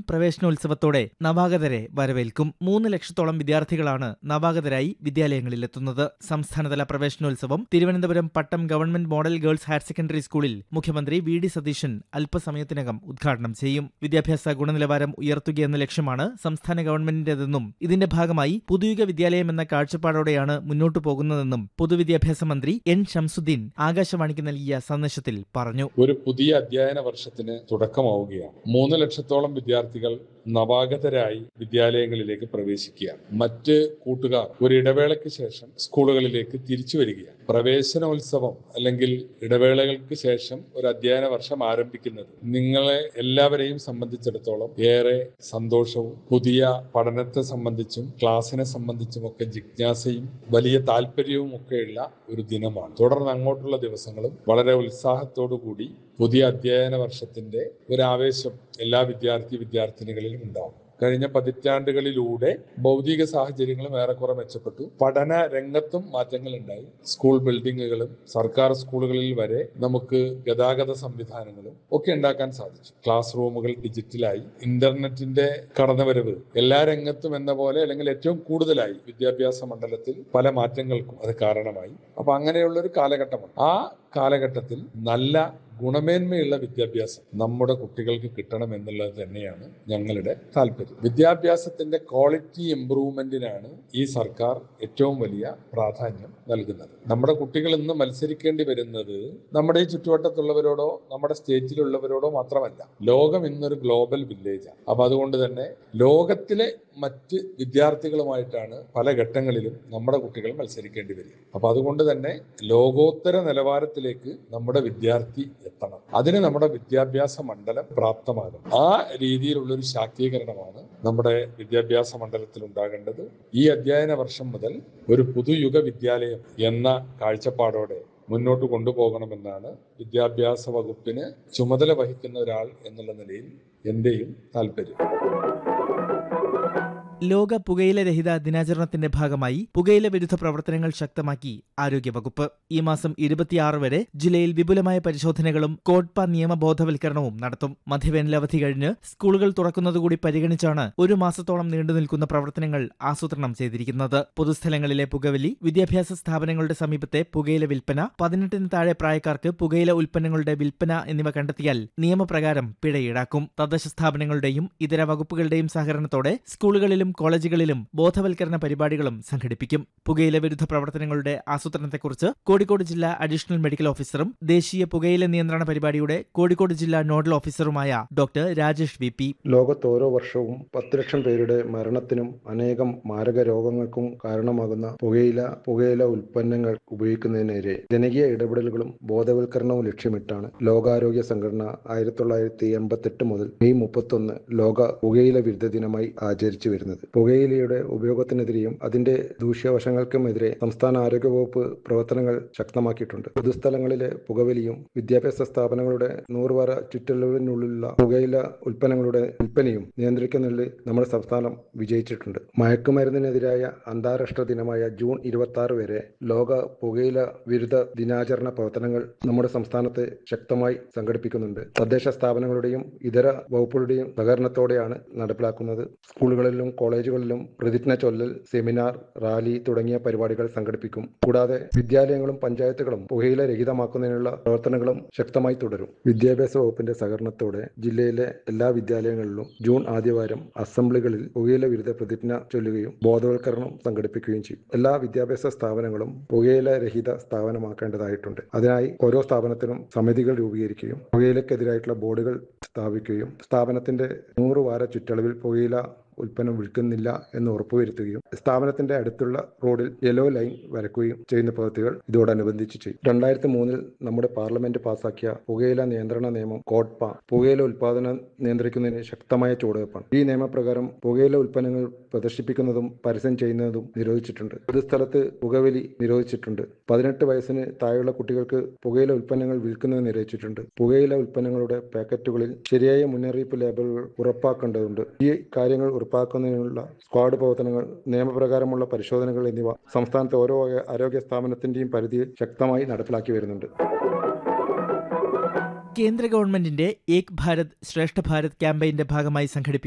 പ്രവേശനോത്സവത്തോടെ നവാഗതരെ വരവേൽക്കും മൂന്ന് ലക്ഷത്തോളം വിദ്യാർത്ഥികളാണ് നവാഗതരായി വിദ്യാലയങ്ങളിലെത്തുന്നത് സംസ്ഥാനതല പ്രവേശനോത്സവം Thiruvananthapuram Pattom government model girls higher secondary സ്കൂളിൽ മുഖ്യമന്ത്രി വി ഡി സതീശൻ അല്പസമയത്തിനകം ഉദ്ഘാടനം ചെയ്യും വിദ്യാഭ്യാസ ഗുണനിലവാരം ഉയർത്തുകയെന്ന ലക്ഷ്യമാണ് സംസ്ഥാന ഗവൺമെന്റിന്റേതെന്നും ഇതിന്റെ ഭാഗമായി പുതുയുഗ വിദ്യാലയം എന്ന കാഴ്ചപ്പാടോടെയാണ് മുന്നോട്ടു പോകുന്നതെന്നും പൊതുവിദ്യാഭ്യാസ മന്ത്രി എൻ ഷംസുദ്ദീൻ ആകാശവാണിക്ക് നൽകിയ സന്ദേശത്തിൽ പറഞ്ഞു ഒരു പുതിയ അധ്യയന വർഷത്തിന് തുടക്കമാവുകയാണ് മൂന്ന് ലക്ഷത്തോളം വിദ്യാർത്ഥികൾ നവാഗതരായി വിദ്യാലയങ്ങളിലേക്ക് പ്രവേശിക്കുകയാണ് മറ്റ് കൂട്ടുകാർ ഒരു ഇടവേളയ്ക്ക് ശേഷം സ്കൂളുകളിലേക്ക് തിരിച്ചു വരികയാണ് പ്രവേശനോത്സവം അല്ലെങ്കിൽ ഇടവേളകൾക്ക് ശേഷം ഒരു അധ്യയന വർഷം ആരംഭിക്കുന്നത് നിങ്ങളെ എല്ലാവരെയും സംബന്ധിച്ചിടത്തോളം ഏറെ സന്തോഷവും പുതിയ പഠനത്തെ സംബന്ധിച്ചും ക്ലാസ്സിനെ സംബന്ധിച്ചും ഒക്കെ ജിജ്ഞാസയും വലിയ താല്പര്യവും ഒക്കെയുള്ള ഒരു ദിനമാണ് തുടർന്ന് അങ്ങോട്ടുള്ള ദിവസങ്ങളും വളരെ ഉത്സാഹത്തോടു കൂടി പുതിയ അധ്യയന വർഷത്തിന്റെ ഒരു ആവേശം എല്ലാ വിദ്യാർത്ഥി വിദ്യാർത്ഥിനികളിലും ഉണ്ടാവും കഴിഞ്ഞ പതിറ്റാണ്ടുകളിലൂടെ ഭൗതിക സാഹചര്യങ്ങളും ഏറെക്കുറെ മെച്ചപ്പെട്ടു പഠന രംഗത്തും മാറ്റങ്ങൾ ഉണ്ടായി സ്കൂൾ ബിൽഡിങ്ങുകളും സർക്കാർ സ്കൂളുകളിൽ വരെ നമുക്ക് ഗതാഗത സംവിധാനങ്ങളും ഒക്കെ ഉണ്ടാക്കാൻ സാധിച്ചു ക്ലാസ് റൂമുകൾ ഡിജിറ്റലായി ഇന്റർനെറ്റിന്റെ കടന്നുവരവ് എല്ലാ രംഗത്തും എന്ന പോലെ അല്ലെങ്കിൽ ഏറ്റവും കൂടുതലായി വിദ്യാഭ്യാസ മണ്ഡലത്തിൽ പല മാറ്റങ്ങൾക്കും അത് കാരണമായി അപ്പൊ അങ്ങനെയുള്ള ഒരു കാലഘട്ടമാണ് ആ കാലഘട്ടത്തിൽ നല്ല ഗുണമേന്മയുള്ള വിദ്യാഭ്യാസം നമ്മുടെ കുട്ടികൾക്ക് കിട്ടണം എന്നുള്ളത് തന്നെയാണ് ഞങ്ങളുടെ താല്പര്യം വിദ്യാഭ്യാസത്തിന്റെ ക്വാളിറ്റി ഇംപ്രൂവ്മെന്റിനാണ് ഈ സർക്കാർ ഏറ്റവും വലിയ പ്രാധാന്യം നൽകുന്നത് നമ്മുടെ കുട്ടികൾ ഇന്ന് മത്സരിക്കേണ്ടി വരുന്നത് നമ്മുടെ ഈ ചുറ്റുവട്ടത്തുള്ളവരോടോ നമ്മുടെ സ്റ്റേറ്റിലുള്ളവരോടോ മാത്രമല്ല ലോകം ഇന്നൊരു ഗ്ലോബൽ വില്ലേജാണ് അപ്പൊ അതുകൊണ്ട് തന്നെ ലോകത്തിലെ മറ്റ് വിദ്യാർത്ഥികളുമായിട്ടാണ് പല ഘട്ടങ്ങളിലും നമ്മുടെ കുട്ടികൾ മത്സരിക്കേണ്ടി വരിക അപ്പൊ അതുകൊണ്ട് തന്നെ ലോകോത്തര നിലവാരത്തിലേക്ക് നമ്മുടെ വിദ്യാർത്ഥി എത്തണം അതിന് നമ്മുടെ വിദ്യാഭ്യാസ മണ്ഡലം പ്രാപ്തമാകും ആ രീതിയിലുള്ള ഒരു ശാക്തീകരണമാണ് നമ്മുടെ വിദ്യാഭ്യാസ മണ്ഡലത്തിൽ ഉണ്ടാകേണ്ടത് ഈ അധ്യയന വർഷം മുതൽ ഒരു പുതുയുഗ വിദ്യാലയം എന്ന കാഴ്ചപ്പാടോടെ മുന്നോട്ട് കൊണ്ടുപോകണമെന്നാണ് വിദ്യാഭ്യാസ വകുപ്പിന് ചുമതല വഹിക്കുന്ന ഒരാൾ എന്നുള്ള നിലയിൽ എന്റെയും താല്പര്യം ലോക പുകയില രഹിത ദിനാചരണത്തിന്റെ ഭാഗമായി പുകയില വിരുദ്ധ പ്രവർത്തനങ്ങൾ ശക്തമാക്കി ആരോഗ്യവകുപ്പ് ഈ മാസം ഇരുപത്തിയാറ് വരെ ജില്ലയിൽ വിപുലമായ പരിശോധനകളും കോഡ്പ നിയമ ബോധവൽക്കരണവും നടത്തും മധ്യവേനലവധി കഴിഞ്ഞ് സ്കൂളുകൾ തുറക്കുന്നതുകൂടി പരിഗണിച്ചാണ് ഒരു മാസത്തോളം നീണ്ടുനിൽക്കുന്ന പ്രവർത്തനങ്ങൾ ആസൂത്രണം ചെയ്തിരിക്കുന്നത് പൊതുസ്ഥലങ്ങളിലെ പുകവലി വിദ്യാഭ്യാസ സ്ഥാപനങ്ങളുടെ സമീപത്തെ പുകയില വിൽപ്പന പതിനെട്ടിന് താഴെ പ്രായക്കാർക്ക് പുകയില ഉൽപ്പന്നങ്ങളുടെ വിൽപ്പന എന്നിവ കണ്ടെത്തിയാൽ നിയമപ്രകാരം പിഴ ഈടാക്കും തദ്ദേശ സ്ഥാപനങ്ങളുടെയും ഇതര വകുപ്പുകളുടെയും സഹകരണത്തോടെ സ്കൂളുകളിലും കോളേജുകളിലും ബോധവൽക്കരണ പരിപാടികളും സംഘടിപ്പിക്കും പുകയില വിരുദ്ധ പ്രവർത്തനങ്ങളുടെ ആസൂത്രണത്തെക്കുറിച്ച് കോഴിക്കോട് ജില്ലാ അഡീഷണൽ മെഡിക്കൽ ഓഫീസറും ദേശീയ പുകയില നിയന്ത്രണ പരിപാടിയുടെ കോഴിക്കോട് ജില്ലാ നോഡൽ ഓഫീസറുമായ ഡോക്ടർ രാജേഷ് വി പി ലോകത്ത് ഓരോ വർഷവും പത്ത് ലക്ഷം പേരുടെ മരണത്തിനും അനേകം മാരക രോഗങ്ങൾക്കും കാരണമാകുന്ന പുകയില പുകയില ഉൽപ്പന്നങ്ങൾ ഉപയോഗിക്കുന്നതിനെതിരെ ജനകീയ ഇടപെടലുകളും ബോധവൽക്കരണവും ലക്ഷ്യമിട്ടാണ് ലോകാരോഗ്യ സംഘടന ആയിരത്തി തൊള്ളായിരത്തി എൺപത്തെട്ട് മുതൽ മെയ് മുപ്പത്തൊന്ന് ലോക പുകയില വിരുദ്ധ ദിനമായി ആചരിച്ചു വരുന്നത് പുകയിലയുടെ ഉപയോഗത്തിനെതിരെയും അതിന്റെ ദൂഷ്യവശങ്ങൾക്കുമെതിരെ സംസ്ഥാന ആരോഗ്യ വകുപ്പ് പ്രവർത്തനങ്ങൾ ശക്തമാക്കിയിട്ടുണ്ട് പൊതുസ്ഥലങ്ങളിലെ പുകവലിയും വിദ്യാഭ്യാസ സ്ഥാപനങ്ങളുടെ നൂറുവാര ചുറ്റളവിനുള്ളിലുള്ള പുകയില ഉൽപ്പന്നങ്ങളുടെ വിൽപ്പനയും നിയന്ത്രിക്കുന്നതിൽ നമ്മുടെ സംസ്ഥാനം വിജയിച്ചിട്ടുണ്ട് മയക്കുമരുന്നിനെതിരായ അന്താരാഷ്ട്ര ദിനമായ ജൂൺ ഇരുപത്തി ആറ് വരെ ലോക പുകയില വിരുദ്ധ ദിനാചരണ പ്രവർത്തനങ്ങൾ നമ്മുടെ സംസ്ഥാനത്ത് ശക്തമായി സംഘടിപ്പിക്കുന്നുണ്ട് തദ്ദേശ സ്ഥാപനങ്ങളുടെയും ഇതര വകുപ്പുകളുടെയും സഹകരണത്തോടെയാണ് നടപ്പിലാക്കുന്നത് സ്കൂളുകളിലും കോളേജുകളിലും പ്രതിജ്ഞ ചൊല്ലൽ സെമിനാർ റാലി തുടങ്ങിയ പരിപാടികൾ സംഘടിപ്പിക്കും കൂടാതെ വിദ്യാലയങ്ങളും പഞ്ചായത്തുകളും പുകയില രഹിതമാക്കുന്നതിനുള്ള പ്രവർത്തനങ്ങളും ശക്തമായി തുടരും വിദ്യാഭ്യാസ വകുപ്പിന്റെ സഹകരണത്തോടെ ജില്ലയിലെ എല്ലാ വിദ്യാലയങ്ങളിലും ജൂൺ ആദ്യവാരം അസംബ്ലികളിൽ പുകയില വിരുദ്ധ പ്രതിജ്ഞ ചൊല്ലുകയും ബോധവൽക്കരണം സംഘടിപ്പിക്കുകയും ചെയ്യും എല്ലാ വിദ്യാഭ്യാസ സ്ഥാപനങ്ങളും പുകയില രഹിത സ്ഥാപനമാക്കേണ്ടതായിട്ടുണ്ട് അതിനായി ഓരോ സ്ഥാപനത്തിനും സമിതികൾ രൂപീകരിക്കുകയും പുകയിലക്കെതിരായിട്ടുള്ള ബോർഡുകൾ സ്ഥാപിക്കുകയും സ്ഥാപനത്തിന്റെ നൂറ് വാര ചുറ്റളവിൽ പുകയില ഉൽപ്പന്നം വിൽക്കുന്നില്ല എന്ന് ഉറപ്പുവരുത്തുകയും സ്ഥാപനത്തിന്റെ അടുത്തുള്ള റോഡിൽ യെല്ലോ ലൈൻ വരക്കുകയും ചെയ്യുന്ന പ്രവൃത്തികൾ ഇതോടനുബന്ധിച്ച് ചെയ്യും രണ്ടായിരത്തി മൂന്നിൽ നമ്മുടെ പാർലമെന്റ് പാസാക്കിയ പുകയില നിയന്ത്രണ നിയമം കോട്ട്പ പുകയില ഉൽപാദനം നിയന്ത്രിക്കുന്നതിന് ശക്തമായ ചുവടുവെപ്പാണ് ഈ നിയമപ്രകാരം പുകയില ഉൽപ്പന്നങ്ങൾ പ്രദർശിപ്പിക്കുന്നതും പരസ്യം ചെയ്യുന്നതും നിരോധിച്ചിട്ടുണ്ട് പൊതുസ്ഥലത്ത് പുകവലി നിരോധിച്ചിട്ടുണ്ട് പതിനെട്ട് വയസ്സിന് താഴെയുള്ള കുട്ടികൾക്ക് പുകയില ഉൽപ്പന്നങ്ങൾ വിൽക്കുന്നത് നിരോധിച്ചിട്ടുണ്ട് പുകയില ഉൽപ്പന്നങ്ങളുടെ പാക്കറ്റുകളിൽ ശരിയായ മുന്നറിയിപ്പ് ലേബലുകൾ ഉറപ്പാക്കേണ്ടതുണ്ട് ഈ കാര്യങ്ങൾ ഉറപ്പാക്കുന്നതിനുള്ള സ്ക്വാഡ് പ്രവർത്തനങ്ങൾ നിയമപ്രകാരമുള്ള പരിശോധനകൾ എന്നിവ സംസ്ഥാനത്തെ ഓരോ ആരോഗ്യ സ്ഥാപനത്തിന്റെയും പരിധിയിൽ ശക്തമായി നടപ്പിലാക്കി വരുന്നുണ്ട് കേന്ദ്ര ഗവൺമെന്റിന്റെ ഏക് ഭാരത് ശ്രേഷ്ഠ ഭാരത് ക്യാമ്പയിന്റെ ഭാഗമായി സംഘടിപ്പിക്കുന്ന